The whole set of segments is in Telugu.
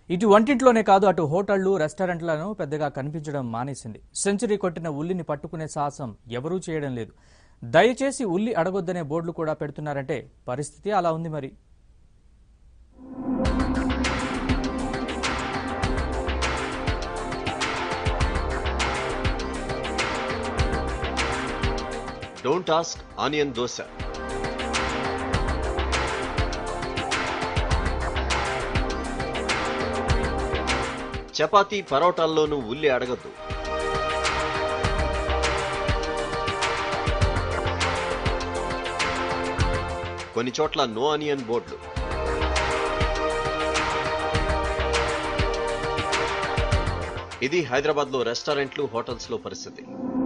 ఇటు వంటింట్లోనే కాదు అటు హోటళ్లు రెస్టారెంట్లను పెద్దగా కనిపించడం మానేసింది సెంచరీ కొట్టిన ఉల్లిని పట్టుకునే సాహసం ఎవరూ చేయడం లేదు దయచేసి ఉల్లి అడగొద్దనే బోర్డులు కూడా పెడుతున్నారంటే పరిస్థితి అలా ఉంది మరి don't ask onion dosa chapati పరోటాల్లోనూ ఉల్లి అడగద్దు కొన్ని చోట్ల నో ఆనియన్ బోర్డులు ఇది హైదరాబాద్లో రెస్టారెంట్లు హోటల్స్లో పరిస్థితి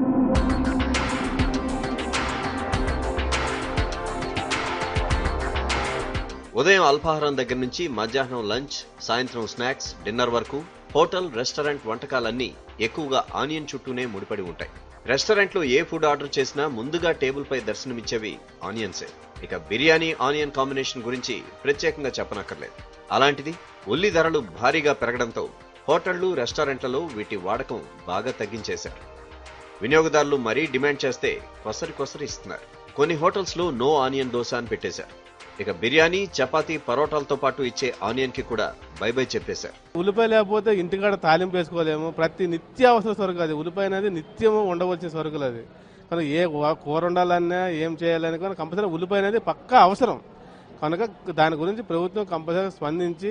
ఉదయం అల్పాహారం దగ్గర నుంచి మధ్యాహ్నం లంచ్ సాయంత్రం స్నాక్స్ డిన్నర్ వరకు హోటల్ రెస్టారెంట్ వంటకాలన్నీ ఎక్కువగా ఆనియన్ చుట్టూనే ముడిపడి ఉంటాయి రెస్టారెంట్ లో ఏ ఫుడ్ ఆర్డర్ చేసినా ముందుగా టేబుల్ పై దర్శనమిచ్చేవి ఆనియన్సే ఇక బిర్యానీ ఆనియన్ కాంబినేషన్ గురించి ప్రత్యేకంగా చెప్పనక్కర్లేదు అలాంటిది ఉల్లి ధరలు భారీగా పెరగడంతో హోటళ్లు రెస్టారెంట్లలో వీటి వాడకం బాగా తగ్గించేశారు వినియోగదారులు మరీ డిమాండ్ చేస్తే కొసరి కొసరి ఇస్తున్నారు కొన్ని హోటల్స్ లో నో ఆనియన్ దోశ అని పెట్టేశారు ఇక బిర్యానీ చపాతీ పరోటాలతో పాటు ఇచ్చే ఆనియన్ కి కూడా బై బై చెప్పేశారు ఉల్లిపాయ లేకపోతే ఇంటికాడ తాలింపు వేసుకోలేము ప్రతి నిత్యావసర సరుకు అది ఉల్లిపాయ అనేది నిత్యము ఉండవలసిన సరుకులు అది కనుక ఏ వా- కూర వండాలన్నా ఏం చేయాలని కనుక కంపల్సరీ ఉల్లిపాయ అనేది పక్కా అవసరం కనుక దాని గురించి ప్రభుత్వం కంపల్సరీ స్పందించి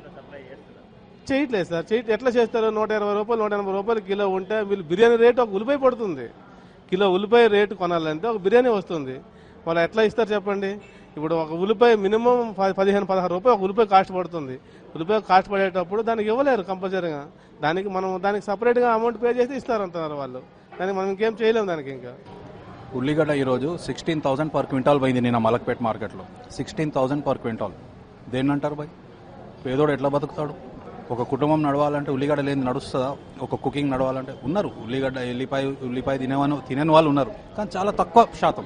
చేయట్లేదు సార్ చేయ ఎట్లా చేస్తారు నూట ఇరవై రూపాయలు నూట ఎనభై రూపాయలు కిలో ఉంటే వీళ్ళు బిర్యానీ రేటు ఒక ఉల్లిపాయ పడుతుంది కిలో ఉల్లిపాయ రేటు కొనాలంటే ఒక బిర్యానీ వస్తుంది వాళ్ళు ఎట్లా ఇస్తారు చెప్పండి ఇప్పుడు ఒక ఉల్లిపాయ మినిమం ప- పదిహేను పదహారు రూపాయలు ఒక ఉల్లిపాయ కాస్ట్ పడుతుంది ఉల్లిపాయ కాస్ట్ పడేటప్పుడు దానికి ఇవ్వలేరు కంపల్సరీగా దానికి మనం దానికి సపరేట్గా అమౌంట్ పే చేసి ఇస్తారంటున్నారు వాళ్ళు దానికి మనం ఇంకేం చేయలేము దానికి ఇంకా ఉల్లిగడ్డ ఈరోజు సిక్స్టీన్ థౌసండ్ పర్ క్వింటాల్ పోయింది నిన్న మలక్పేట్ మార్కెట్లో సిక్స్టీన్ థౌసండ్ పర్ క్వింటాల్ దేన్ని అంటారు బాయ్ పేదోడు ఎట్లా బతుకుతాడు ఒక కుటుంబం నడవాలంటే ఉల్లిగడ్డ లేని నడుస్తుందా ఒక కుకింగ్ నడవాలంటే ఉన్నారు ఉల్లిగడ్డ ఎల్లిపాయ ఉల్లిపాయ తినేవాను తినని వాళ్ళు ఉన్నారు కానీ చాలా తక్కువ శాతం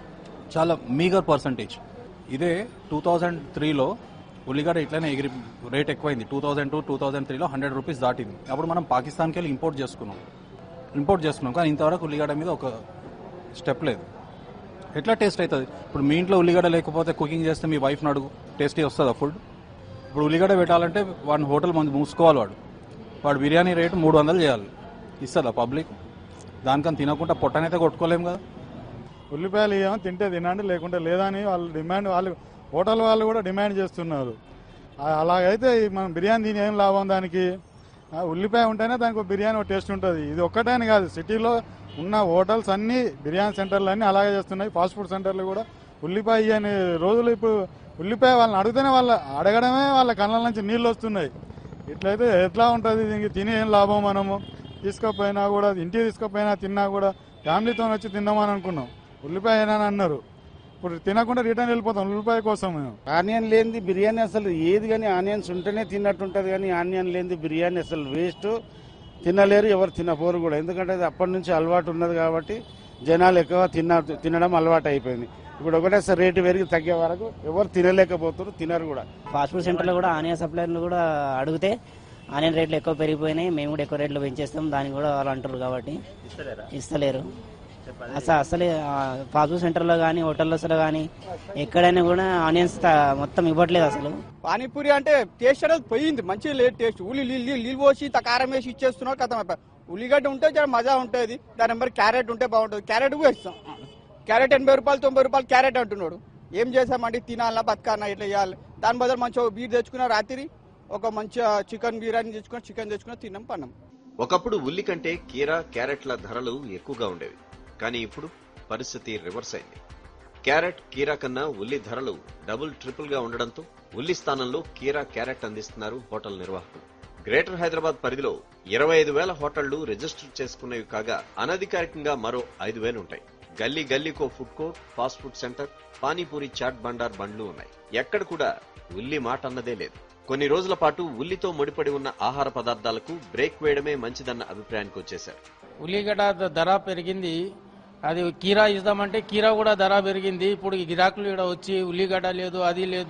చాలా మీగర్ పర్సంటేజ్ ఇదే టూ థౌజండ్ త్రీలో ఉల్లిగడ్డ ఇట్లనే ఎగిరి రేట్ ఎక్కువైంది two thousand two two thousand త్రీలో హండ్రెడ్ రూపీస్ దాటింది అప్పుడు మనం పాకిస్తాన్కి వెళ్ళి ఇంపోర్ట్ చేసుకున్నాం ఇంపోర్ట్ చేసుకున్నాం కానీ ఇంతవరకు ఉల్లిగడ్డ మీద ఒక స్టెప్ లేదు ఎట్లా టేస్ట్ అవుతుంది ఇప్పుడు మీ ఇంట్లో ఉల్లిగడ్డ లేకపోతే కుకింగ్ చేస్తే మీ వైఫ్ని అడుగు టేస్టీ వస్తుందా ఫుడ్ ఇప్పుడు ఉల్లిగడ్డ పెట్టాలంటే వాడిని హోటల్ మంది మూసుకోవాలి వాడు వాడు బిర్యానీ రేటు మూడు వందలు చేయాలి ఇస్తుందా పబ్లిక్ దానికని తినకుండా పొట్టనైతే కొట్టుకోలేము కదా ఉల్లిపాయలు ఏమో తింటే తినండి లేకుంటే లేదా అని వాళ్ళు డిమాండ్ వాళ్ళు హోటల్ వాళ్ళు కూడా డిమాండ్ చేస్తున్నారు ఆ- అలాగైతే ఈ మనం బిర్యానీ తిని ఏం లాభం దానికి ఆ, ఉల్లిపాయ ఉంటేనే దానికి ఒక బిర్యానీ ఒక టేస్ట్ ఉంటుంది ఇది ఒక్కటే అని కాదు సిటీలో ఉన్న హోటల్స్ అన్ని బిర్యానీ సెంటర్లు అన్ని అలాగే చేస్తున్నాయి ఫాస్ట్ ఫుడ్ సెంటర్లు కూడా ఉల్లిపాయ అనే రోజులు ఇప్పుడు ఉల్లిపాయ వాళ్ళని అడిగితేనే వాళ్ళ అడగడమే వాళ్ళ కళ్ళ నుంచి నీళ్ళు వస్తున్నాయి ఇట్లయితే ఎట్లా ఉంటుంది దీనికి తిని ఏం లాభం మనము తీసుకపోయినా కూడా ఇంటికి తీసుకపోయినా తిన్నా కూడా ఫ్యామిలీతో వచ్చి తిందామని అనుకున్నాం ఉల్లిపాయ అని అన్నారు ఇప్పుడు తినకుండా రిటర్న్ వెళ్ళిపోతాం ఉల్లిపాయ కోసం మేము ఆనియన్ లేనిది బిర్యానీ అసలు ఏది కానీ ఆనియన్స్ ఉంటేనే తిన్నట్టు ఉంటుంది కానీ ఆనియన్ లేనిది బిర్యానీ అసలు వేస్ట్ తినలేరు ఎవరు తినపోరు కూడా ఎందుకంటే అది అప్పటి నుంచి అలవాటు ఉన్నది కాబట్టి జనాలు ఎక్కువ తిన్న తినడం అలవాటు అయిపోయింది ఇప్పుడు ఒకటేసారి రేటు పెరిగి తగ్గే వరకు ఎవరు తినలేకపోతారు తినరు కూడా ఫాస్ట్ ఫుడ్ సెంటర్లో కూడా ఆనియన్ సప్లైర్లు కూడా అడిగితే ఆనియన్ రేట్లు ఎక్కువ పెరిగిపోయినాయి మేము కూడా ఎక్కువ రేట్లు పెంచేస్తాం దానికి కూడా వాళ్ళు అంటారు కాబట్టి ఇస్తలేరు అసలు అసలే ఫాస్ట్ ఫుడ్ సెంటర్లో కానీ హోటల్లో కానీ ఎక్కడైనా కూడా ఆనియన్స్ త- మొత్తం ఇవ్వట్లేదు అసలు పానీపూరి అంటే టేస్ట్ అనేది పోయింది మంచిగా లేదు టేస్ట్ ఉల్లి నీళ్ళు నీళ్ళు నీళ్ళు పోసి ఇంత కారం వేసి ఇచ్చేస్తున్నారు కథం ఉల్లిగడ్డ ఉంటే చాలా మజా ఉంటుంది దాని నెంబర్ క్యారెట్ ఉంటే బాగుంటుంది క్యారెట్ కూడా ఇస్తాం క్యారెట్ ఎనభై రూపాయలు తొంభై రూపాయలు క్యారెట్ అంటున్నాడు ఏం చేసామంటే తినాలా బతకాలన్నా ఇట్లా చేయాలి దాని బదులు మంచిగా బీర్ తెచ్చుకున్న రాత్రి ఒక మంచి చికెన్ బిర్యానీ తెచ్చుకుని చికెన్ తెచ్చుకుని తిన్నాం పన్నాం ఒకప్పుడు ఉల్లి కంటే కీరా క్యారెట్ల ధరలు ఎక్కువగా ఉండేవి కానీ ఇప్పుడు పరిస్థితి రివర్స్ అయింది క్యారెట్ కీరా కన్నా ఉల్లి ధరలు డబుల్ ట్రిపుల్ గా ఉండడంతో ఉల్లి స్థానంలో కీరా క్యారెట్ అందిస్తున్నారు హోటల్ నిర్వాహకులు గ్రేటర్ హైదరాబాద్ పరిధిలో ఇరవై ఐదు వేల హోటళ్లు రిజిస్టర్ చేసుకున్నవి కాగా అనధికారికంగా మరో ఐదు వేలు ఉంటాయి గల్లీ గల్లీకో food court fast food center panipuri chaat బండార్ బండ్లు ఉన్నాయి ఎక్కడ కూడా ఉల్లి మాట అన్నదే లేదు కొన్ని రోజుల పాటు ఉల్లితో ముడిపడి ఉన్న ఆహార పదార్థాలకు బ్రేక్ వేయడమే మంచిదన్న అభిప్రాయానికి వచ్చేశారు ఉల్లిగడ్డ ద- ధర పెరిగింది అది కీరా ఇద్దామంటే కీరా కూడా ధర పెరిగింది ఇప్పుడు ఈ గిరాకులు ఇక్కడ వచ్చి ఉల్లిగడ్డ లేదు అది లేదు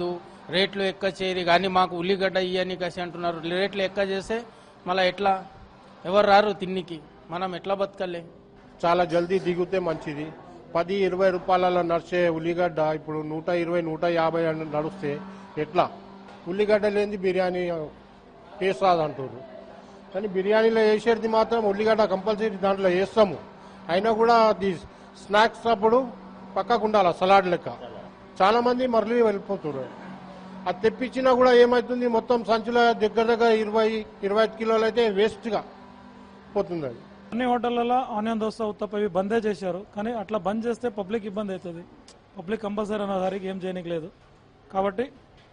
రేట్లు ఎక్కువ చేయరు కానీ మాకు ఉల్లిగడ్డ ఇయ్యని కసి అంటున్నారు రేట్లు ఎక్కువ చేస్తే మళ్ళీ ఎట్లా ఎవరు రారు తిన్నికి మనం ఎట్లా బతకలే చాలా జల్దీ దిగితే మంచిది పది ఇరవై రూపాయలలో నడిచే ఉల్లిగడ్డ ఇప్పుడు నూట ఇరవై నూట యాభై అని నడుస్తే ఎట్లా ఉల్లిగడ్డ లేని బిర్యానీ టేస్ట్ రాదంటారు కానీ బిర్యానీలో వేసేది మాత్రం ఉల్లిగడ్డ కంపల్సరీ దాంట్లో వేస్తాము అయినా కూడా అది స్నాక్స్ అప్పుడు పక్కకు ఉండాలి సలాడ్ లెక్క చాలా మంది మరలి వెళ్ళిపోతారు అది తెప్పించినా కూడా ఏమవుతుంది మొత్తం సంచుల దగ్గర దగ్గర ఇరవై ఇరవై ఐదు కిలోలు అయితే వేస్ట్గా పోతుంది అది అన్ని హోటళ్లలో ఆనియన్ దోశ ఉత్తప్ప ఇవి బందే చేశారు కానీ అట్లా బంద్ చేస్తే పబ్లిక్ ఇబ్బంది అవుతుంది పబ్లిక్ కంపల్సరీ అన్న దానికి ఏం చేయనికి లేదు కాబట్టి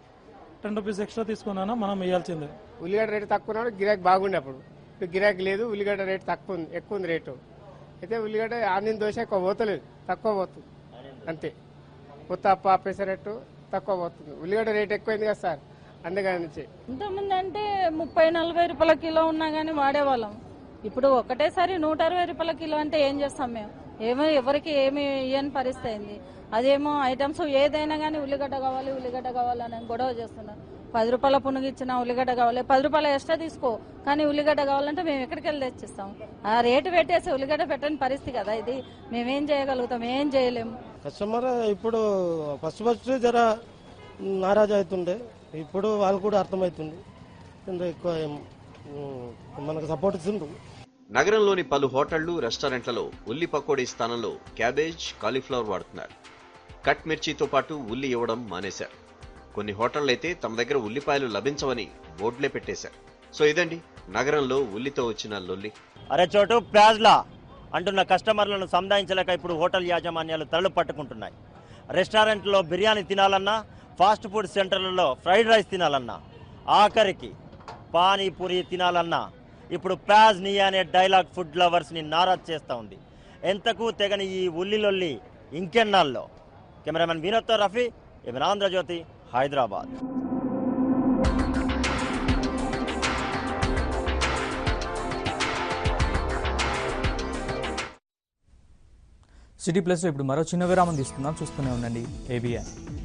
టెన్ రూపీస్ ఎక్స్ట్రా తీసుకున్నాను మనం ఇవ్వాల్సిందే ఉల్లిగడ్డ రేటు తక్కువ ఉన్నప్పుడు గిరాకీ బాగుండే అప్పుడు ఇప్పుడు గిరాకీ లేదు ఉల్లిగడ్డ రేటు తక్కువ ఉంది ఎక్కువ ఉంది రేటు అయితే ఉల్లిగడ్డ ఆనియన్ దోశ ఎక్కువ పోతలేదు తక్కువ పోతుంది అంతే ఉత్తప్ప పెసరట్టు తక్కువ పోతుంది ఉల్లిగడ్డ రేటు ఎక్కువైంది కదా సార్ అందుకని నుంచి ఇంతకుముందు అంటే ముప్పై నలభై రూపాయల కిలో ఉన్నా కానీ వాడేవాళ్ళం ఇప్పుడు ఒకటేసారి నూట అరవై రూపాయల కిలో అంటే ఏం చేస్తాం మేము ఏమో ఎవరికి ఏమి ఇయ్యని పరిస్థితి అయింది అదేమో ఐటమ్స్ ఏదైనా కానీ ఉల్లిగడ్డ కావాలి ఉల్లిగడ్డ కావాలని గొడవ చేస్తున్నారు పది రూపాయల పునుగు ఇచ్చిన ఉల్లిగడ్డ కావాలి పది రూపాయల ఎక్స్ట్రా తీసుకో కానీ ఉల్లిగడ్డ కావాలంటే మేము ఎక్కడికి వెళ్ళి తెచ్చిస్తాం ఆ రేటు పెట్టేసి ఉల్లిగడ్డ పెట్టని పరిస్థితి కదా ఇది మేమేం చేయగలుగుతాం ఏం చేయలేము కస్టమర్ ఇప్పుడు ఫస్ట్ ఫస్ట్ జర నారాజు అవుతుండే ఇప్పుడు వాళ్ళు కూడా అర్థమవుతుంది ఇంకా ఎక్కువ ఏం, ఉమ్, మనకు సపోర్ట్ ఇస్తుండ్రు నగరంలోని పలు హోటళ్లు రెస్టారెంట్లలో ఉల్లి పకోడీ స్థానంలో క్యాబేజ్ కాలీఫ్లవర్ వాడుతున్నారు కట్ మిర్చితో పాటు ఉల్లి ఇవ్వడం మానేశారు కొన్ని హోటళ్లైతే తమ దగ్గర ఉల్లిపాయలు లభించవని బోర్డులే పెట్టేశారు సో ఇదండి నగరంలో ఉల్లితో వచ్చిన లొల్లి అరే చోటు ప్యాజ్లా అంటున్న కస్టమర్లను సంధాయించలేక ఇప్పుడు హోటల్ యాజమాన్యాలు తలలు పట్టుకుంటున్నాయి రెస్టారెంట్లో బిర్యానీ తినాలన్నా ఫాస్ట్ ఫుడ్ సెంటర్లలో ఫ్రైడ్ రైస్ తినాలన్నా ఆఖరికి పానీపూరి తినాలన్నా ఇప్పుడు ప్యాజ్ నీ అనే డైలాగ్ ఫుడ్ లవర్స్ని నారాజ్ చేస్తూ ఉంది ఎంతకు తెగని ఈ ఉల్లిలొల్లి ఇంకెన్నాల్లో కెమెరామెన్ వినోద్తో రఫీ ఇవన్ ఆంధ్రజ్యోతి హైదరాబాద్ సిటీ ప్లస్లో ఇప్పుడు మరో చిన్న విరామం తీసుకుందాం చూస్తూనే ఉండండి ఏబిఎన్